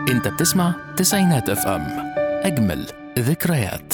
انت بتسمع تسعينات اف ام اجمل ذكريات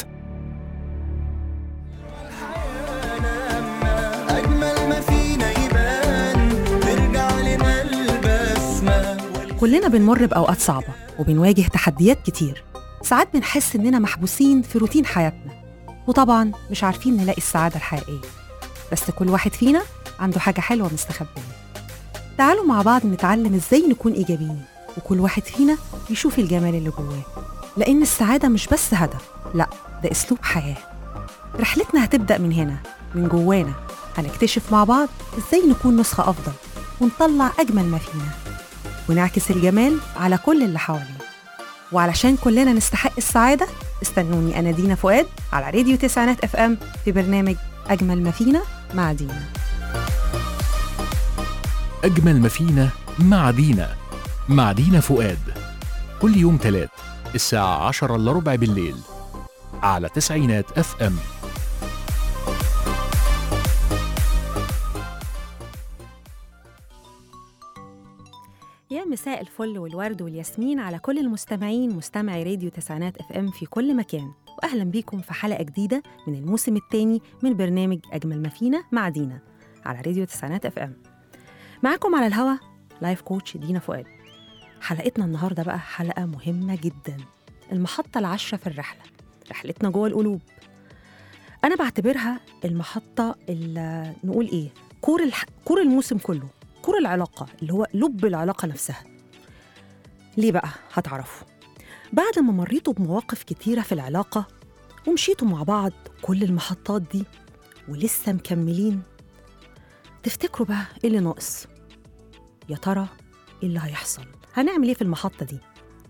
أجمل ما فينا يبان ترجع لنا البسمة كلنا بنمر بأوقات صعبة وبنواجه تحديات كتير ساعات بنحس إننا محبوسين في روتين حياتنا وطبعا مش عارفين نلاقي السعادة الحقيقية بس كل واحد فينا عنده حاجة حلوة مستخبية تعالوا مع بعض نتعلم إزاي نكون إيجابيين وكل واحد فينا يشوف الجمال اللي جواه لأن السعادة مش بس هدف لأ ده أسلوب حياة رحلتنا هتبدأ من هنا من جوانا هنكتشف مع بعض إزاي نكون نسخة أفضل ونطلع أجمل ما فينا ونعكس الجمال على كل اللي حوالينا وعلشان كلنا نستحق السعادة استنوني أنا دينا فؤاد على راديو تسعينات اف ام في برنامج أجمل ما فينا مع دينا أجمل ما فينا مع دينا مع دينا فؤاد كل يوم تلات الساعة عشرة إلا ربع بالليل على تسعينات اف ام يا مساء الفل والورد والياسمين على كل المستمعين مستمعي راديو تسعينات اف ام في كل مكان واهلا بيكم في حلقه جديده من الموسم الثاني من برنامج اجمل ما فينا مع دينا على راديو تسعينات اف ام معاكم على الهوا لايف كوتش دينا فؤاد حلقتنا النهارده بقى حلقه مهمه جدا المحطه العاشره في الرحله رحلتنا جوه القلوب انا بعتبرها المحطه اللي نقول ايه كور الح... كور الموسم كله كور العلاقه اللي هو لب العلاقه نفسها ليه بقى هتعرفوا بعد ما مريتوا بمواقف كتيره في العلاقه ومشيتوا مع بعض كل المحطات دي ولسه مكملين تفتكروا بقى ايه اللي ناقص يا ترى ايه اللي هيحصل هنعمل ايه في المحطه دي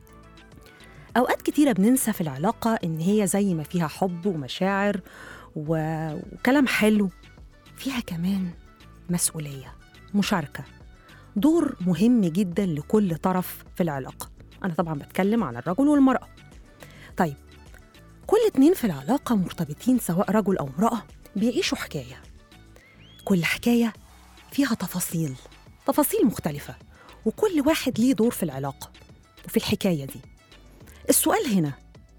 اوقات كتيره بننسى في العلاقه ان هي زي ما فيها حب ومشاعر و... وكلام حلو فيها كمان مسؤوليه مشاركه دور مهم جدا لكل طرف في العلاقه انا طبعا بتكلم عن الرجل والمراه طيب كل اتنين في العلاقه مرتبطين سواء رجل او امراه بيعيشوا حكايه كل حكايه فيها تفاصيل تفاصيل مختلفه وكل واحد ليه دور في العلاقه وفي الحكايه دي السؤال هنا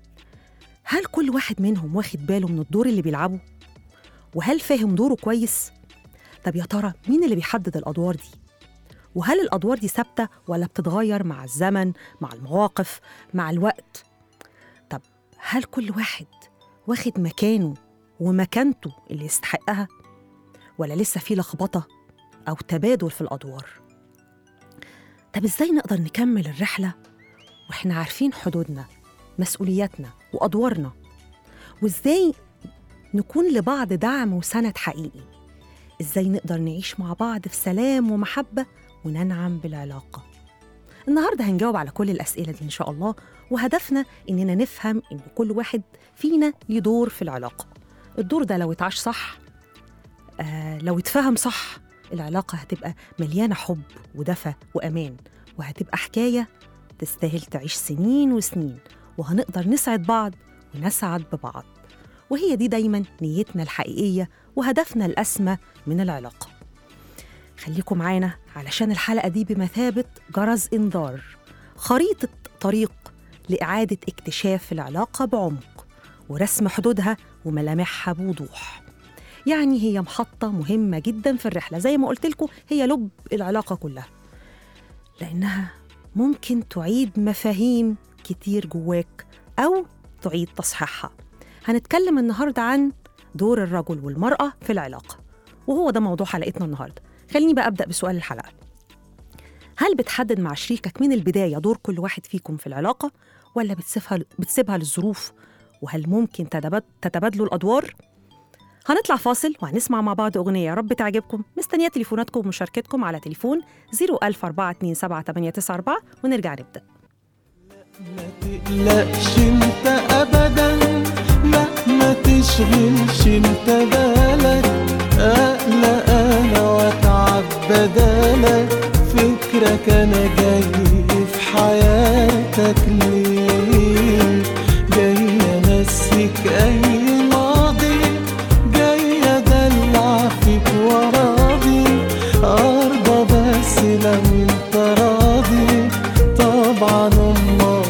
هل كل واحد منهم واخد باله من الدور اللي بيلعبه وهل فاهم دوره كويس طب يا ترى مين اللي بيحدد الادوار دي وهل الادوار دي ثابته ولا بتتغير مع الزمن مع المواقف مع الوقت طب هل كل واحد واخد مكانه ومكانته اللي يستحقها ولا لسه في لخبطه او تبادل في الادوار طب ازاي نقدر نكمل الرحله واحنا عارفين حدودنا مسؤولياتنا وادوارنا وازاي نكون لبعض دعم وسند حقيقي ازاي نقدر نعيش مع بعض في سلام ومحبه وننعم بالعلاقه النهارده هنجاوب على كل الاسئله دي ان شاء الله وهدفنا اننا نفهم ان كل واحد فينا ليه دور في العلاقه الدور ده لو اتعاش صح آه لو اتفهم صح العلاقه هتبقى مليانه حب ودفى وامان وهتبقى حكايه تستاهل تعيش سنين وسنين وهنقدر نسعد بعض ونسعد ببعض وهي دي دايما نيتنا الحقيقية وهدفنا الأسمى من العلاقة خليكم معانا علشان الحلقة دي بمثابة جرس إنذار خريطة طريق لإعادة اكتشاف العلاقة بعمق ورسم حدودها وملامحها بوضوح يعني هي محطة مهمة جدا في الرحلة زي ما قلت لكم هي لب العلاقة كلها لأنها ممكن تعيد مفاهيم كتير جواك أو تعيد تصحيحها هنتكلم النهاردة عن دور الرجل والمرأة في العلاقة وهو ده موضوع حلقتنا النهاردة خليني بقى أبدأ بسؤال الحلقة هل بتحدد مع شريكك من البداية دور كل واحد فيكم في العلاقة ولا بتسيبها, بتسيبها للظروف وهل ممكن تتباد- تتبادلوا الأدوار؟ هنطلع فاصل وهنسمع مع بعض أغنية يا رب تعجبكم مستنية تليفوناتكم ومشاركتكم على تليفون 01427 ونرجع نبدأ ما تقلقش انت ابدا لا ما تشغلش انت بالك اقلق انا واتعب بدالك فكرك انا جاي في حياتك ليه جاي انسيك اي ماضي جاي ادلع فيك وراضي ارضى بس لو انت راضي طبعا امال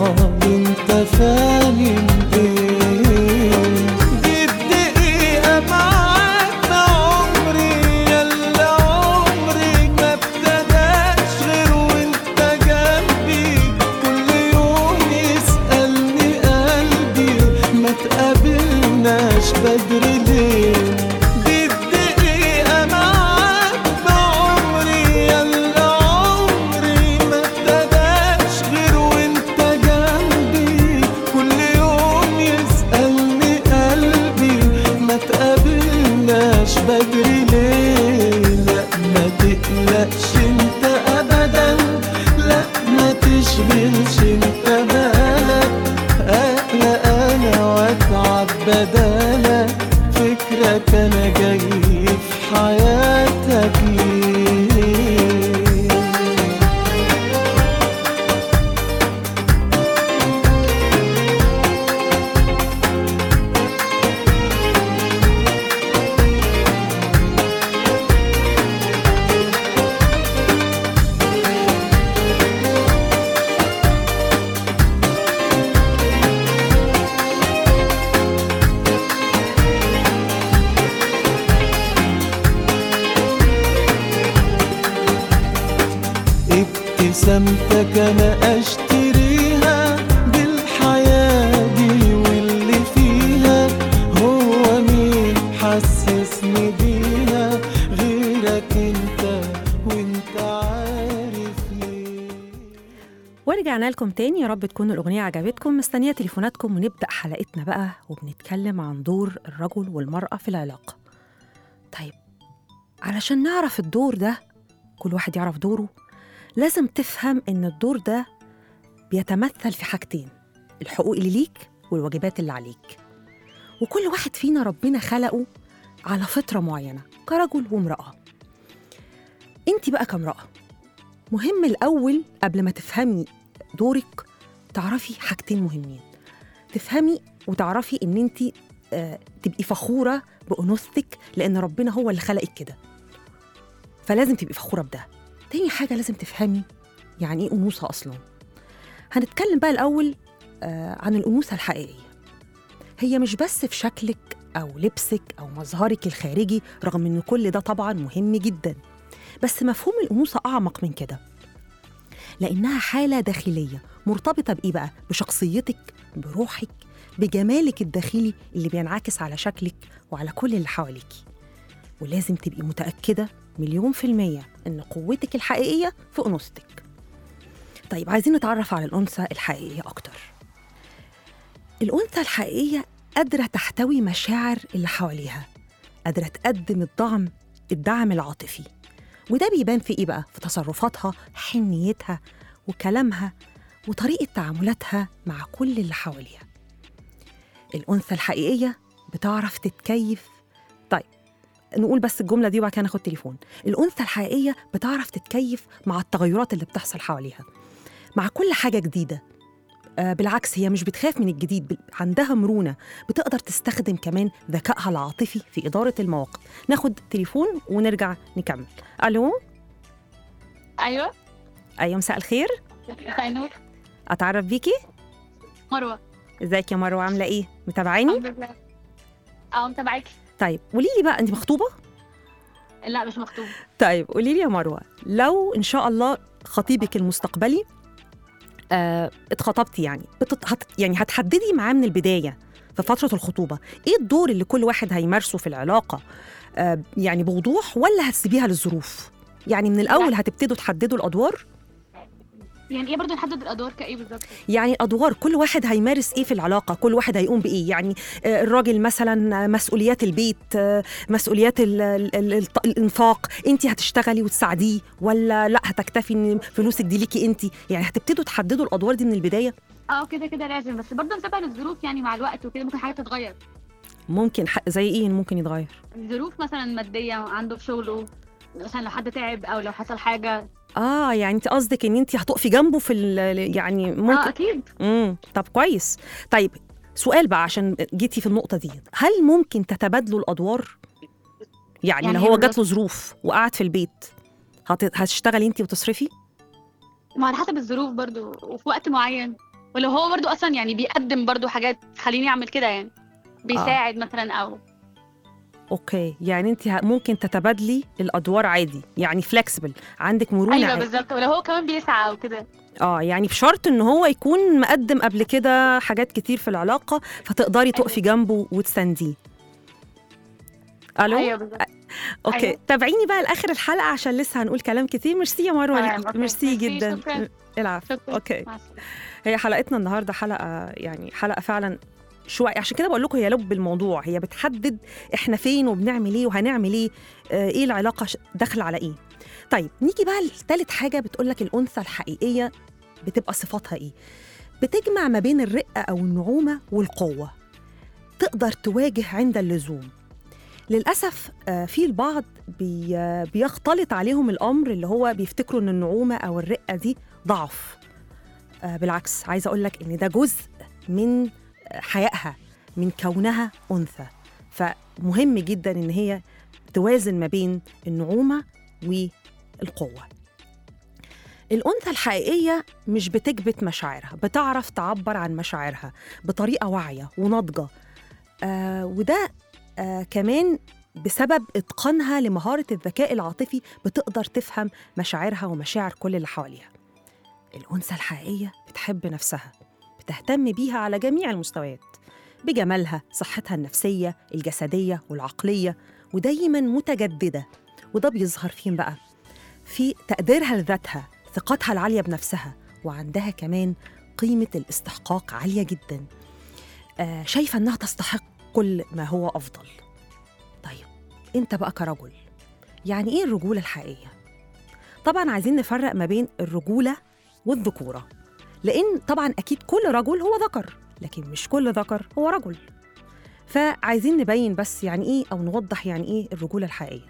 تقلقش انت ابدا لا ما تشغلش انت بالك اقلق انا واتعب بدالك فكرك انا جاي في حياتك ليه ابتسامتك انا اشتريها بالحياة دي واللي فيها هو مين حسسني بيها غيرك انت وانت عارف ليه ورجعنا لكم تاني يا رب تكون الأغنية عجبتكم مستنية تليفوناتكم ونبدأ حلقتنا بقى وبنتكلم عن دور الرجل والمرأة في العلاقة طيب علشان نعرف الدور ده كل واحد يعرف دوره لازم تفهم إن الدور ده بيتمثل في حاجتين الحقوق اللي ليك والواجبات اللي عليك وكل واحد فينا ربنا خلقه على فطرة معينة كرجل وامرأة انت بقى كامرأة مهم الأول قبل ما تفهمي دورك تعرفي حاجتين مهمين تفهمي وتعرفي ان انت آه، تبقي فخورة بأنوثتك لأن ربنا هو اللي خلقك كده فلازم تبقي فخورة بده تاني حاجة لازم تفهمي يعني ايه أنوثة أصلا هنتكلم بقى الأول آه، عن الأنوثة الحقيقية هي مش بس في شكلك أو لبسك أو مظهرك الخارجي رغم إن كل ده طبعا مهم جدا بس مفهوم الأنوثة أعمق من كده لأنها حالة داخلية مرتبطة بإيه بقى؟ بشخصيتك بروحك بجمالك الداخلي اللي بينعكس على شكلك وعلى كل اللي حواليكي ولازم تبقي متأكدة مليون في المية إن قوتك الحقيقية في أنوثتك طيب عايزين نتعرف على الأنثى الحقيقية أكتر الأنثى الحقيقية قادرة تحتوي مشاعر اللي حواليها قادرة تقدم الدعم الدعم العاطفي وده بيبان في إيه بقى؟ في تصرفاتها حنيتها وكلامها وطريقة تعاملاتها مع كل اللي حواليها الأنثى الحقيقية بتعرف تتكيف طيب نقول بس الجملة دي وبعد كده ناخد تليفون الأنثى الحقيقية بتعرف تتكيف مع التغيرات اللي بتحصل حواليها مع كل حاجة جديدة آه بالعكس هي مش بتخاف من الجديد بل- عندها مرونة بتقدر تستخدم كمان ذكائها العاطفي في إدارة المواقف ناخد تليفون ونرجع نكمل ألو ايوه أيوة مساء الخير مساء النور أتعرف بيكي مروه ازيك يا مروة عاملة إيه متابعيني الحمد لله اه متابعاكي طيب قولي لي بقى أنت مخطوبة لا مش مخطوبه طيب قولي لي يا مروة لو إن شاء الله خطيبك المستقبلي آه اتخطبتي يعني بتت... هت... يعني هتحددي معاه من البداية في فترة الخطوبة إيه الدور اللي كل واحد هيمارسه في العلاقة آه يعني بوضوح ولا هتسيبيها للظروف يعني من الأول هتبتدوا تحددوا الأدوار يعني ايه برضو نحدد الادوار كايه بالظبط يعني الادوار كل واحد هيمارس ايه في العلاقه كل واحد هيقوم بايه يعني آه، الراجل مثلا مسؤوليات البيت آه، مسؤوليات ال- ال- ال- الط- الانفاق انت هتشتغلي وتساعديه ولا لا هتكتفي ان فلوسك دي ليكي انت يعني هتبتدوا تحددوا الادوار دي من البدايه اه كده كده لازم بس برضه نتابع الظروف يعني مع الوقت وكده ممكن حاجه تتغير ممكن ح- زي ايه ممكن يتغير الظروف مثلا ماديه عنده في شغله مثلا لو حد تعب او لو حصل حاجه اه يعني انت قصدك ان انت هتقفي جنبه في ال- يعني اه ممكن اكيد امم طب كويس طيب سؤال بقى عشان جيتي في النقطه دي هل ممكن تتبادلوا الادوار يعني, يعني لو إيه هو جات بالظبط؟ له ظروف وقعد في البيت هت... هتشتغلي انت وتصرفي ما على حسب الظروف برضو وفي وقت معين ولو هو برضو اصلا يعني بيقدم برضو حاجات تخليني اعمل كده يعني بيساعد مثلا او اوكي يعني انت ه- ممكن تتبادلي الادوار عادي يعني فلكسبل عندك مرونه ايوه عادي. بالظبط ولو هو كمان بيسعى او كده اه يعني بشرط ان هو يكون مقدم قبل كده حاجات كتير في العلاقه فتقدري تقفي جنبه وتسانديه الو ايوه بالظبط اوكي أيوة. تابعيني بقى لاخر الحلقه عشان لسه هنقول كلام كتير ميرسي يا مروه تمام، ليك- أوكي. ميرسي ميرسي، جدا شكراً. العفو شكرا اوكي مع السلامة. هي حلقتنا النهارده حلقه يعني حلقه فعلا شوية عشان كده بقول لكم هي لب الموضوع هي بتحدد احنا فين وبنعمل ايه وهنعمل ايه آه ايه العلاقة ش- داخلة على ايه طيب نيجي بقى لثالث حاجة بتقول لك الأنثى الحقيقية بتبقى صفاتها ايه بتجمع ما بين الرقة أو النعومة والقوة تقدر تواجه عند اللزوم للأسف آه، في البعض بي آه، بيختلط عليهم الأمر اللي هو بيفتكروا إن النعومة أو الرقة دي ضعف آه، بالعكس عايزة أقول لك إن ده جزء من آه، حيائها من كونها أنثى فمهم جدا إن هي توازن ما بين النعومة والقوة الأنثى الحقيقية مش بتكبت مشاعرها بتعرف تعبر عن مشاعرها بطريقة واعية وناضجة آه وده آه كمان بسبب إتقانها لمهارة الذكاء العاطفي بتقدر تفهم مشاعرها ومشاعر كل اللي حواليها الأنثى الحقيقية بتحب نفسها بتهتم بيها على جميع المستويات بجمالها صحتها النفسية الجسدية والعقلية ودايما متجددة وده بيظهر فين بقى؟ في تقديرها لذاتها ثقتها العالية بنفسها وعندها كمان قيمة الاستحقاق عالية جدا آه شايفة أنها تستحق كل ما هو أفضل طيب أنت بقى كرجل يعني إيه الرجولة الحقيقية؟ طبعا عايزين نفرق ما بين الرجولة والذكورة لأن طبعا أكيد كل رجل هو ذكر لكن مش كل ذكر هو رجل فعايزين نبين بس يعني إيه أو نوضح يعني إيه الرجولة الحقيقية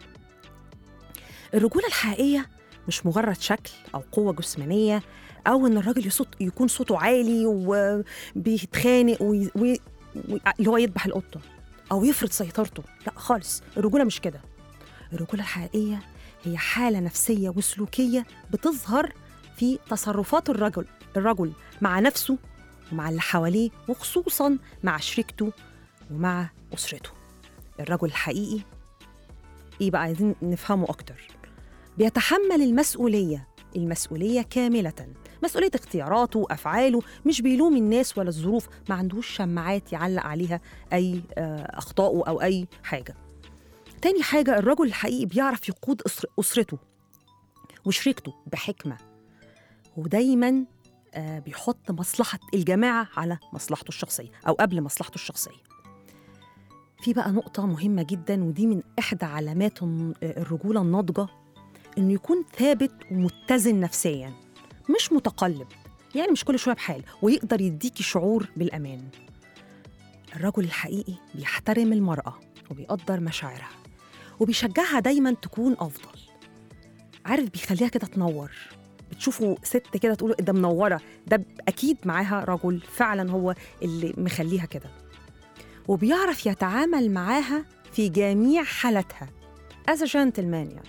الرجولة الحقيقية مش مجرد شكل أو قوة جسمانية أو إن الراجل يصوت يكون صوته عالي وبيتخانق وي... وي... وي... اللي هو يذبح القطة أو يفرض سيطرته لا خالص الرجولة مش كده الرجولة الحقيقية هي حالة نفسية وسلوكية بتظهر في تصرفات الرجل الرجل مع نفسه ومع اللي حواليه وخصوصا مع شريكته ومع أسرته الرجل الحقيقي إيه بقى عايزين نفهمه أكتر بيتحمل المسؤولية المسؤولية كاملة مسؤولية اختياراته وأفعاله مش بيلوم الناس ولا الظروف ما عندوش شماعات يعلق عليها أي آه، أخطائه أو أي حاجة تاني حاجة الرجل الحقيقي بيعرف يقود أسر- أسرته وشريكته بحكمة ودايما آه، بيحط مصلحة الجماعة على مصلحته الشخصية أو قبل مصلحته الشخصية في بقى نقطة مهمة جدا ودي من إحدى علامات الن- الرجولة الناضجة إنه يكون ثابت ومتزن نفسيا مش متقلب يعني مش كل شوية بحال ويقدر يديكي شعور بالأمان الرجل الحقيقي بيحترم المرأة وبيقدر مشاعرها وبيشجعها دايما تكون أفضل عارف بيخليها كده تنور بتشوفوا ست كده تقولوا ده منورة ده أكيد معاها رجل فعلا هو اللي مخليها كده وبيعرف يتعامل معاها في جميع حالاتها as a gentleman يعني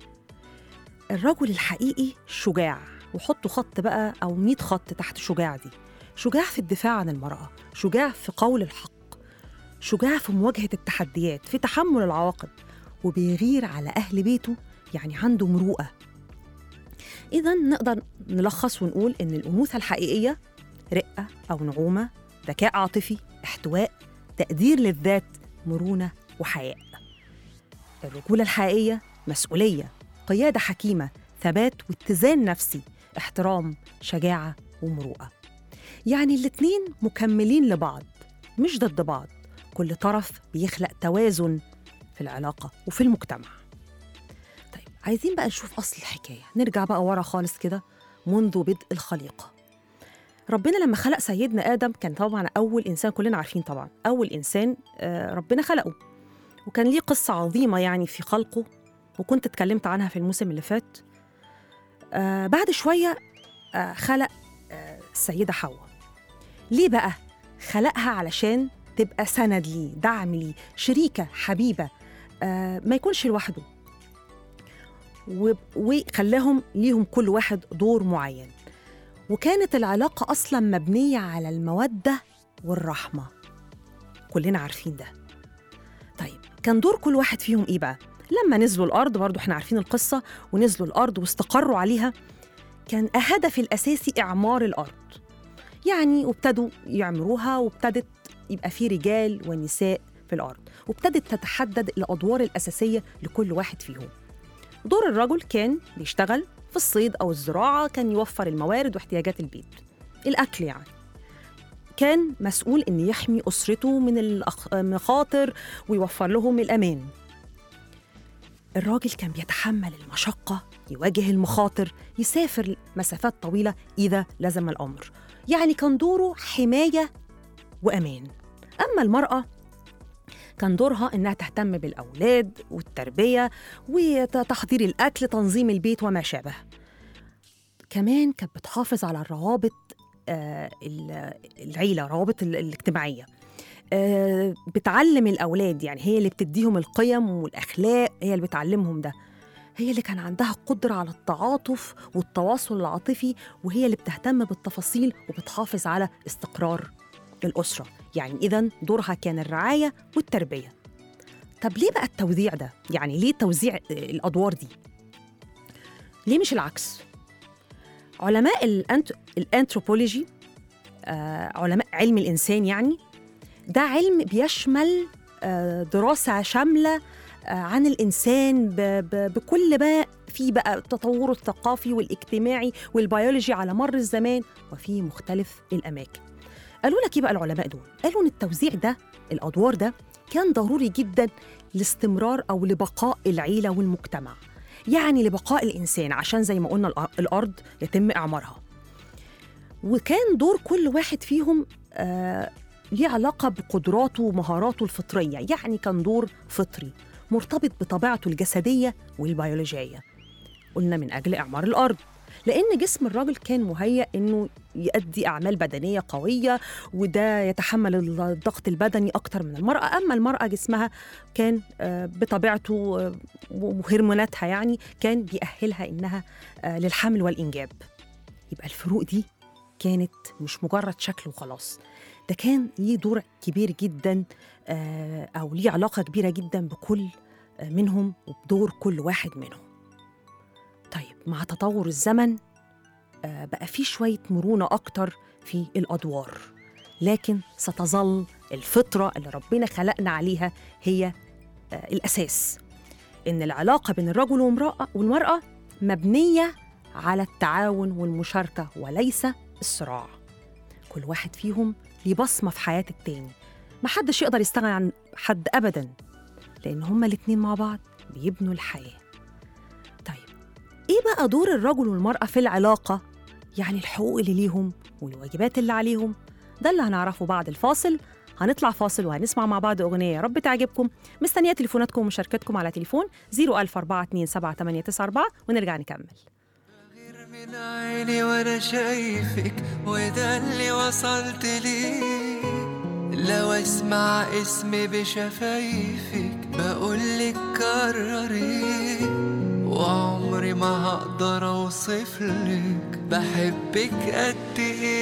الرجل الحقيقي شجاع وحطوا خط بقى أو 100 خط تحت شجاع دي شجاع في الدفاع عن المرأة شجاع في قول الحق شجاع في مواجهة التحديات في تحمل العواقب وبيغير على أهل بيته يعني عنده مروءة إذا نقدر نلخص ونقول إن الأنوثة الحقيقية رقة أو نعومة ذكاء عاطفي احتواء تقدير للذات مرونة وحياء الرجولة الحقيقية مسؤولية قيادة حكيمة ثبات واتزان نفسي احترام شجاعة ومروءة يعني الاتنين مكملين لبعض مش ضد بعض كل طرف بيخلق توازن في العلاقة وفي المجتمع طيب عايزين بقى نشوف أصل الحكاية نرجع بقى ورا خالص كده منذ بدء الخليقة ربنا لما خلق سيدنا آدم كان طبعا أول إنسان كلنا عارفين طبعا أول إنسان آه، ربنا خلقه وكان ليه قصة عظيمة يعني في خلقه وكنت اتكلمت عنها في الموسم اللي فات آه بعد شوية آه خلق آه السيدة حواء ليه بقى؟ خلقها علشان تبقى سند ليه دعم ليه شريكة حبيبة آه ما يكونش لوحده و- وخلاهم ليهم كل واحد دور معين وكانت العلاقة أصلا مبنية على المودة والرحمة كلنا عارفين ده طيب كان دور كل واحد فيهم إيه بقى؟ لما نزلوا الأرض برضو إحنا عارفين القصة ونزلوا الأرض واستقروا عليها كان الهدف الأساسي إعمار الأرض يعني وابتدوا يعمروها وابتدت يبقى في رجال ونساء في الأرض وابتدت تتحدد الأدوار الأساسية لكل واحد فيهم دور الرجل كان بيشتغل في الصيد أو الزراعة كان يوفر الموارد واحتياجات البيت الأكل يعني كان مسؤول إن يحمي أسرته من الأخ- المخاطر ويوفر لهم الأمان الراجل كان بيتحمل المشقة يواجه المخاطر يسافر مسافات طويلة إذا لزم الأمر يعني كان دوره حماية وأمان أما المرأة كان دورها إنها تهتم بالأولاد والتربية وتحضير الأكل تنظيم البيت وما شابه كمان كانت بتحافظ على الروابط آه، ال- العيلة روابط ال- الاجتماعية آه، بتعلم الأولاد يعني هي اللي بتديهم القيم والأخلاق هي اللي بتعلمهم ده هي اللي كان عندها قدرة على التعاطف والتواصل العاطفي وهي اللي بتهتم بالتفاصيل وبتحافظ على استقرار الأسرة يعني إذا دورها كان الرعاية والتربية طب ليه بقى التوزيع ده؟ يعني ليه توزيع آه، الأدوار دي؟ ليه مش العكس؟ علماء الأنت... الأنثروبولوجي آه، علماء علم الإنسان يعني ده علم بيشمل آه، دراسة شاملة آه، عن الإنسان ب... ب... بكل ما في بقى تطوره الثقافي والاجتماعي والبيولوجي على مر الزمان وفي مختلف الأماكن قالوا لك ايه بقى العلماء دول؟ قالوا ان التوزيع ده الادوار ده كان ضروري جدا لاستمرار او لبقاء العيله والمجتمع. يعني لبقاء الانسان عشان زي ما قلنا الأ- الارض يتم اعمارها. وكان دور كل واحد فيهم آه ليه علاقه بقدراته ومهاراته الفطريه، يعني كان دور فطري مرتبط بطبيعته الجسديه والبيولوجيه. قلنا من اجل اعمار الارض. لان جسم الراجل كان مهيأ انه يؤدي اعمال بدنيه قويه وده يتحمل الضغط البدني اكتر من المراه اما المراه جسمها كان آه، بطبيعته آه، وهرموناتها يعني كان بيأهلها انها آه، للحمل والانجاب يبقى الفروق دي كانت مش مجرد شكل وخلاص ده كان ليه دور كبير جدا آه، او ليه علاقه كبيره جدا بكل آه، منهم وبدور كل واحد منهم طيب مع تطور الزمن آه، بقى في شوية مرونة أكتر في الأدوار لكن ستظل الفطرة اللي ربنا خلقنا عليها هي آه، الأساس إن العلاقة بين الرجل والمرأة والمرأة مبنية على التعاون والمشاركة وليس الصراع كل واحد فيهم ليه بصمة في حياة التاني محدش يقدر يستغنى عن حد أبدا لأن هما الاتنين مع بعض بيبنوا الحياة طيب إيه بقى دور الرجل والمرأة في العلاقة يعني الحقوق اللي ليهم والواجبات اللي عليهم ده اللي هنعرفه بعد الفاصل هنطلع فاصل وهنسمع مع بعض أغنية يا رب تعجبكم مستنية تليفوناتكم ومشاركتكم على تليفون 004278894 ونرجع نكمل غير من عيني وانا شايفك وده اللي وصلت ليه لو اسمع اسمي بشفايفك بقولك كرري وعمري ما هقدر اوصفلك بحبك قد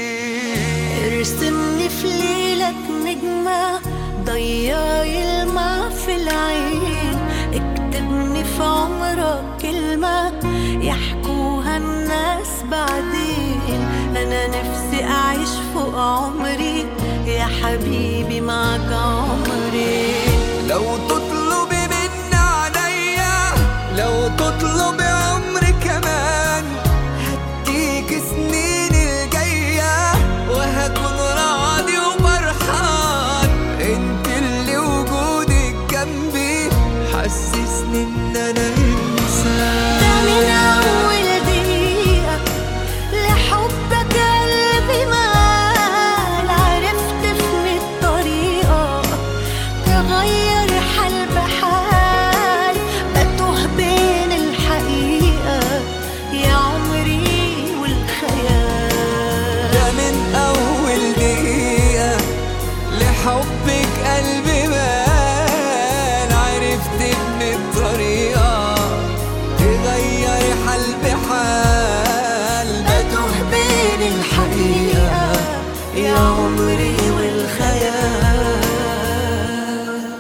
ايه ارسمني في ليلك نجمة ضيعي الماء في العين اكتبني في عمرك كلمة يحكوها الناس بعدين أنا نفسي أعيش فوق عمري يا حبيبي معك عمري لو تطلبي مني عليا لو تطلبي عمري كمان هديك سنين الجاية وهكون راضي وفرحان انت اللي وجودك جنبي حسسني ان انا انسان ده من أول دقيقة لحبك قلبي مال عرفت في مية طريقة تغير حال بحال بتوه بين الحقيقة يا عمري والخيال ده من أول دقيقة لحبك قلبي مال عرفت إن الطريقة تغير حال بحال بتوه بين الحقيقة يا عمري والخيال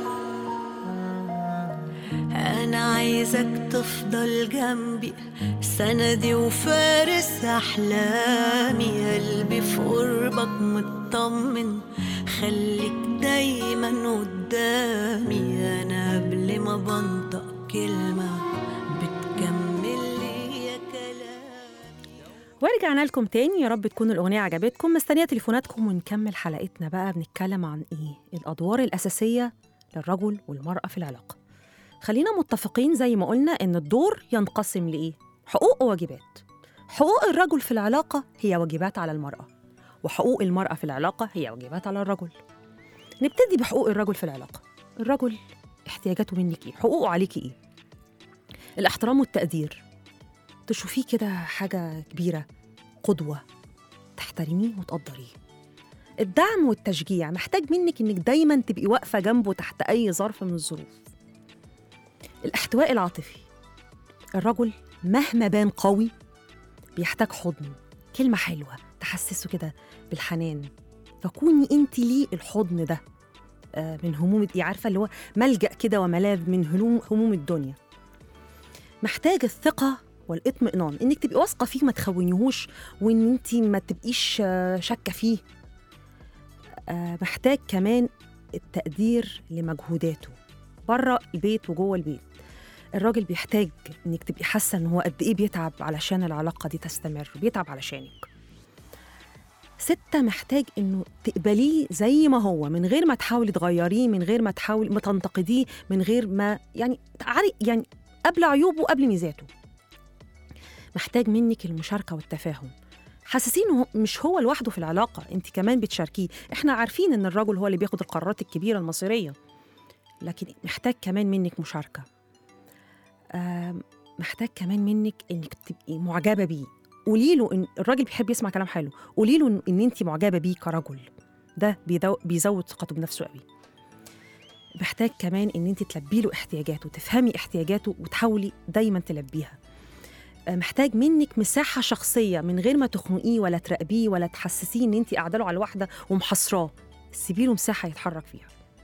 أنا عايزك تفضل جنبي سندي وفارس أحلامي قلبي في قربك مطمن خليك دايما قدامي أنا قبل ما بنطق كلمة بتكمل لي يا كلام ورجعنا لكم تاني يا رب تكون الأغنية عجبتكم مستنية تليفوناتكم ونكمل حلقتنا بقى بنتكلم عن إيه الأدوار الأساسية للرجل والمرأة في العلاقة خلينا متفقين زي ما قلنا إن الدور ينقسم لإيه حقوق وواجبات حقوق الرجل في العلاقة هي واجبات على المرأة وحقوق المرأة في العلاقة هي واجبات على الرجل نبتدي بحقوق الرجل في العلاقة الرجل احتياجاته منك إيه حقوقه عليكي إيه الاحترام والتقدير تشوفيه كده حاجة كبيرة قدوة تحترميه وتقدريه الدعم والتشجيع محتاج منك انك دايما تبقي واقفة جنبه تحت أي ظرف من الظروف الاحتواء العاطفي الرجل مهما بان قوي بيحتاج حضن كلمة حلوة تحسسه كده بالحنان فكوني انت ليه الحضن ده آه، من هموم دي عارفة اللي هو ملجأ كده وملاذ من هموم هموم الدنيا محتاج الثقة والاطمئنان انك تبقي واثقه فيه ما تخونيهوش وان انت ما تبقيش آه، شاكه فيه آه، محتاج كمان التقدير لمجهوداته بره البيت وجوه البيت الراجل بيحتاج انك تبقي حاسه ان هو قد ايه بيتعب علشان العلاقه دي تستمر بيتعب علشانك ستة محتاج انه تقبليه زي ما هو من غير ما تحاولي تغيريه من غير ما تحاولي ما تنتقديه من غير ما يعني تعالي يعني قبل عيوبه قبل ميزاته محتاج منك المشاركة والتفاهم حاسسين إنه مش هو لوحده في العلاقة انت كمان بتشاركيه احنا عارفين ان الرجل هو اللي بياخد القرارات الكبيرة المصيرية لكن محتاج كمان منك مشاركة آم، محتاج كمان منك انك تبقي معجبة بيه قولي له ان الراجل بيحب يسمع كلام حلو قولي له ان, إن انت معجبة بيه كرجل ده بيدو- بيزود ثقته بنفسه قوي محتاج كمان ان انت تلبي له احتياجاته تفهمي احتياجاته وتحاولي دايما تلبيها آه، محتاج منك مساحة شخصية من غير ما تخنقيه ولا تراقبيه ولا تحسسيه ان انت قاعده له على الواحدة ومحاصراه سيبي له مساحة يتحرك فيها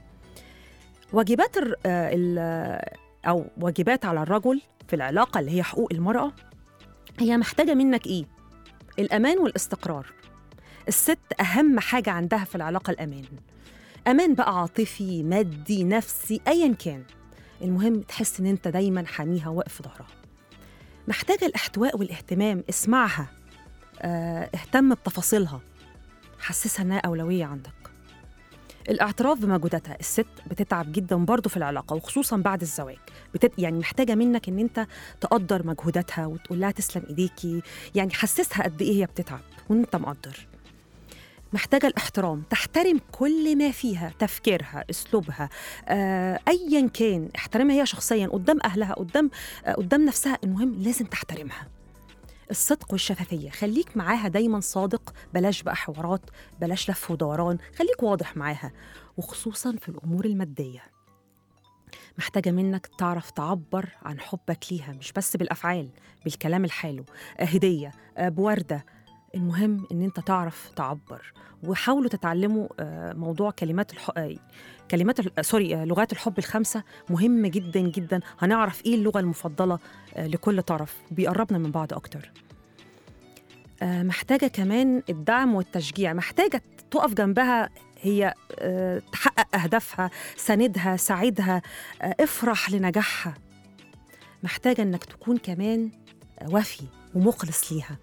واجبات الر- آه، ال- آه، او واجبات على الرجل في العلاقة اللي هي حقوق المرأة هي محتاجة منك ايه؟ الأمان والاستقرار الست أهم حاجة عندها في العلاقة الأمان أمان بقى عاطفي مادي نفسي أيا كان المهم تحس إن أنت دايما حاميها واقف في ظهرها محتاجة الاحتواء والاهتمام اسمعها اه اهتم بتفاصيلها حسسها إنها أولوية عندك الاعتراف بمجهوداتها الست بتتعب جدا برضه في العلاقة وخصوصا بعد الزواج بتت... يعني محتاجة منك إن أنت تقدر مجهوداتها وتقول لها تسلم إيديكي يعني حسسها قد إيه هي بتتعب وإن أنت مقدر محتاجة الاحترام تحترم كل ما فيها تفكيرها اسلوبها آه، ايا كان احترمها هي شخصيا قدام اهلها قدام آه، قدام نفسها المهم لازم تحترمها الصدق والشفافية خليك معاها دايما صادق بلاش بقى حوارات بلاش لف ودوران خليك واضح معاها وخصوصا في الأمور المادية محتاجة منك تعرف تعبر عن حبك ليها مش بس بالأفعال بالكلام الحلو آه، هدية آه، بوردة المهم ان انت تعرف تعبر وحاولوا تتعلموا آه، موضوع كلمات الح... آه، كلمات ال- آه، سوري آه، لغات الحب الخمسه مهمه جدا جدا هنعرف ايه اللغه المفضله آه، لكل طرف بيقربنا من بعض اكتر آه، محتاجه كمان الدعم والتشجيع محتاجه تقف جنبها هي آه، تحقق اهدافها ساندها ساعدها آه، افرح لنجاحها محتاجه انك تكون كمان آه، وفي ومخلص ليها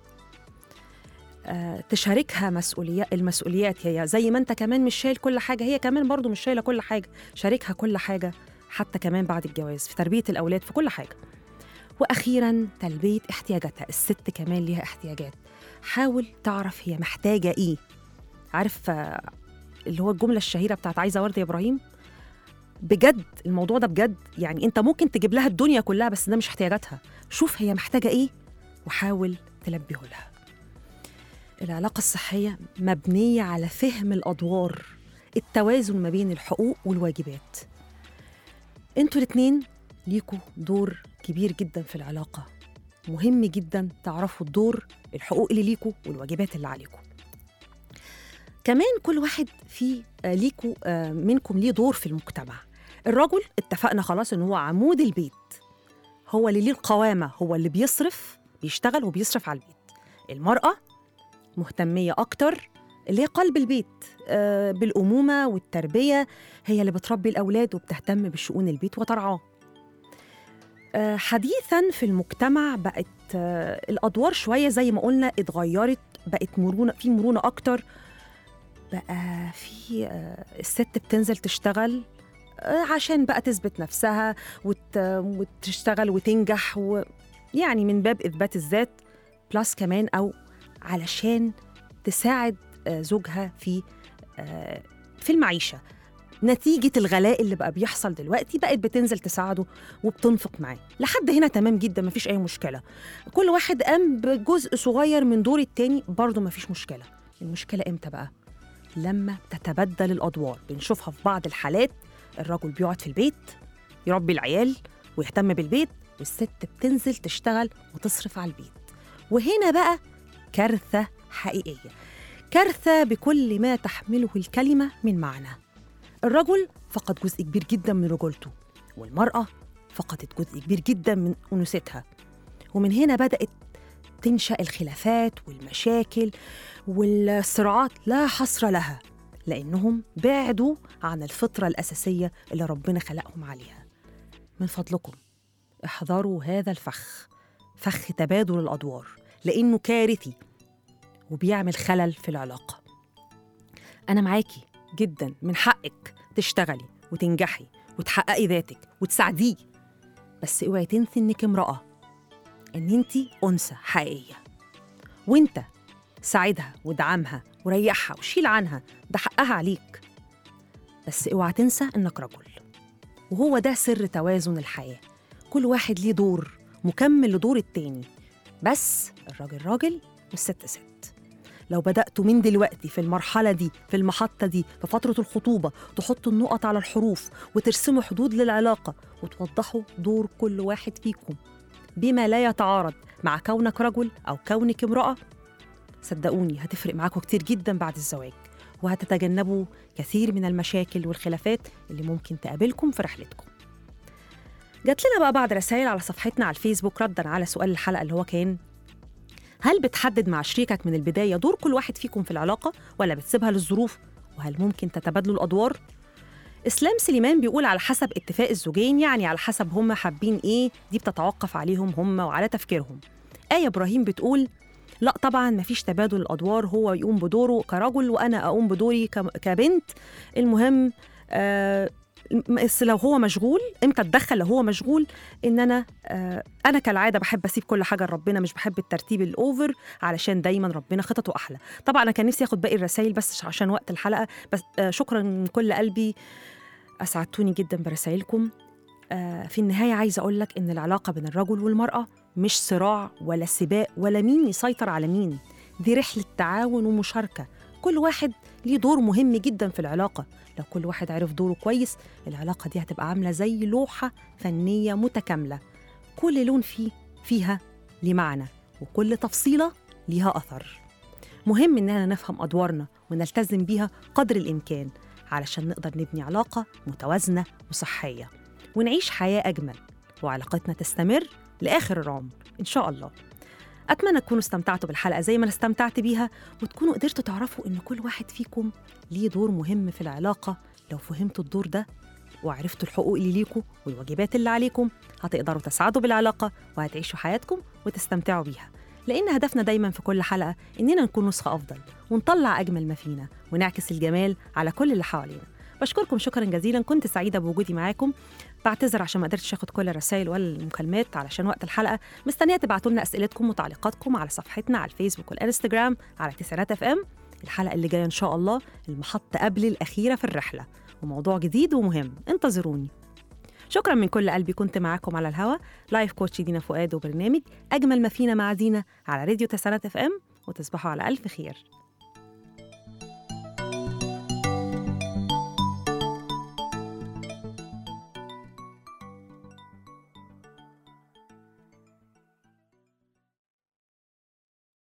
آه، تشاركها مسؤوليات المسؤوليات هي زي ما انت كمان مش شايل كل حاجه هي كمان برضو مش شايله كل حاجه شاركها كل حاجه حتى كمان بعد الجواز في تربيه الاولاد في كل حاجه واخيرا تلبيه احتياجاتها الست كمان ليها احتياجات حاول تعرف هي محتاجه ايه عارف آه، اللي هو الجمله الشهيره بتاعت عايزه ورده يا ابراهيم بجد الموضوع ده بجد يعني انت ممكن تجيب لها الدنيا كلها بس ده مش احتياجاتها شوف هي محتاجه ايه وحاول تلبيه لها العلاقة الصحية مبنية على فهم الأدوار التوازن ما بين الحقوق والواجبات انتوا الاتنين ليكوا دور كبير جدا في العلاقة مهم جدا تعرفوا الدور الحقوق اللي ليكوا والواجبات اللي عليكوا كمان كل واحد في آه، ليكوا آه، منكم ليه دور في المجتمع الرجل اتفقنا خلاص ان هو عمود البيت هو اللي ليه القوامة هو اللي بيصرف بيشتغل وبيصرف على البيت المرأة مهتمية أكتر اللي هي قلب البيت آه، بالأمومة والتربية هي اللي بتربي الأولاد وبتهتم بشؤون البيت وترعاه آه، حديثا في المجتمع بقت آه، الادوار شويه زي ما قلنا اتغيرت بقت مرونه في مرونه اكتر بقى في آه، الست بتنزل تشتغل آه، عشان بقى تثبت نفسها وت... وتشتغل وتنجح ويعني من باب اثبات الذات بلس كمان او علشان تساعد آه، زوجها في آه، في المعيشه نتيجة الغلاء اللي بقى بيحصل دلوقتي بقت بتنزل تساعده وبتنفق معاه لحد هنا تمام جدا مفيش أي مشكلة كل واحد قام بجزء صغير من دور التاني برضه مفيش مشكلة المشكلة إمتى بقى؟ لما تتبدل الأدوار بنشوفها في بعض الحالات الرجل بيقعد في البيت يربي العيال ويهتم بالبيت والست بتنزل تشتغل وتصرف على البيت وهنا بقى كارثة حقيقية كارثة بكل ما تحمله الكلمة من معنى الرجل فقد جزء كبير جدا من رجولته والمرأة فقدت جزء كبير جدا من أنوثتها ومن هنا بدأت تنشأ الخلافات والمشاكل والصراعات لا حصر لها لأنهم بعدوا عن الفطرة الأساسية اللي ربنا خلقهم عليها من فضلكم احذروا هذا الفخ فخ تبادل الأدوار لأنه كارثي وبيعمل خلل في العلاقة أنا معاكي جدا من حقك تشتغلي وتنجحي وتحققي ذاتك وتساعديه بس اوعي تنسي انك امرأة ان انت أنثى حقيقية وانت ساعدها ودعمها وريحها وشيل عنها ده حقها عليك بس اوعى تنسى انك رجل وهو ده سر توازن الحياة كل واحد ليه دور مكمل لدور التاني بس الراجل راجل والست ست لو بدأتوا من دلوقتي في المرحلة دي في المحطة دي في فترة الخطوبة تحطوا النقط على الحروف وترسموا حدود للعلاقة وتوضحوا دور كل واحد فيكم بما لا يتعارض مع كونك رجل أو كونك امرأة صدقوني هتفرق معاكم كتير جدا بعد الزواج وهتتجنبوا كثير من المشاكل والخلافات اللي ممكن تقابلكم في رحلتكم جات لنا بقى بعض رسائل على صفحتنا على الفيسبوك ردا على سؤال الحلقة اللي هو كان هل بتحدد مع شريكك من البداية دور كل واحد فيكم في العلاقة ولا بتسيبها للظروف وهل ممكن تتبادلوا الأدوار؟ إسلام سليمان بيقول على حسب اتفاق الزوجين يعني على حسب هم حابين إيه دي بتتوقف عليهم هم وعلى تفكيرهم آية إبراهيم بتقول لا طبعا مفيش تبادل الأدوار هو يقوم بدوره كرجل وأنا أقوم بدوري كم- كبنت المهم آه بس لو هو مشغول امتى اتدخل لو هو مشغول ان انا آه انا كالعاده بحب اسيب كل حاجه لربنا مش بحب الترتيب الاوفر علشان دايما ربنا خططه احلى طبعا انا كان نفسي اخد باقي الرسائل بس عشان وقت الحلقه بس آه شكرا من كل قلبي اسعدتوني جدا برسائلكم آه في النهايه عايزه اقول لك ان العلاقه بين الرجل والمراه مش صراع ولا سباق ولا مين يسيطر على مين دي رحله تعاون ومشاركه كل واحد ليه دور مهم جدا في العلاقه لو كل واحد عرف دوره كويس العلاقه دي هتبقى عامله زي لوحه فنيه متكامله كل لون فيه فيها ليه معنى وكل تفصيله ليها اثر مهم اننا نفهم ادوارنا ونلتزم بيها قدر الامكان علشان نقدر نبني علاقه متوازنه وصحيه ونعيش حياه اجمل وعلاقتنا تستمر لاخر العمر ان شاء الله اتمنى تكونوا استمتعتوا بالحلقه زي ما انا استمتعت بيها وتكونوا قدرتوا تعرفوا ان كل واحد فيكم ليه دور مهم في العلاقه لو فهمتوا الدور ده وعرفتوا الحقوق اللي ليكوا والواجبات اللي عليكم هتقدروا تسعدوا بالعلاقه وهتعيشوا حياتكم وتستمتعوا بيها لان هدفنا دايما في كل حلقه اننا نكون نسخه افضل ونطلع اجمل ما فينا ونعكس الجمال على كل اللي حوالينا بشكركم شكرا جزيلا كنت سعيده بوجودي معاكم بعتذر عشان ما قدرتش اخد كل الرسائل ولا المكالمات علشان وقت الحلقه مستنيه تبعتوا لنا اسئلتكم وتعليقاتكم على صفحتنا على الفيسبوك والانستجرام على تسعينات اف ام الحلقه اللي جايه ان شاء الله المحطه قبل الاخيره في الرحله وموضوع جديد ومهم انتظروني شكرا من كل قلبي كنت معاكم على الهوا لايف كوتش دينا فؤاد وبرنامج اجمل ما فينا مع دينا على راديو تسعينات اف ام وتصبحوا على الف خير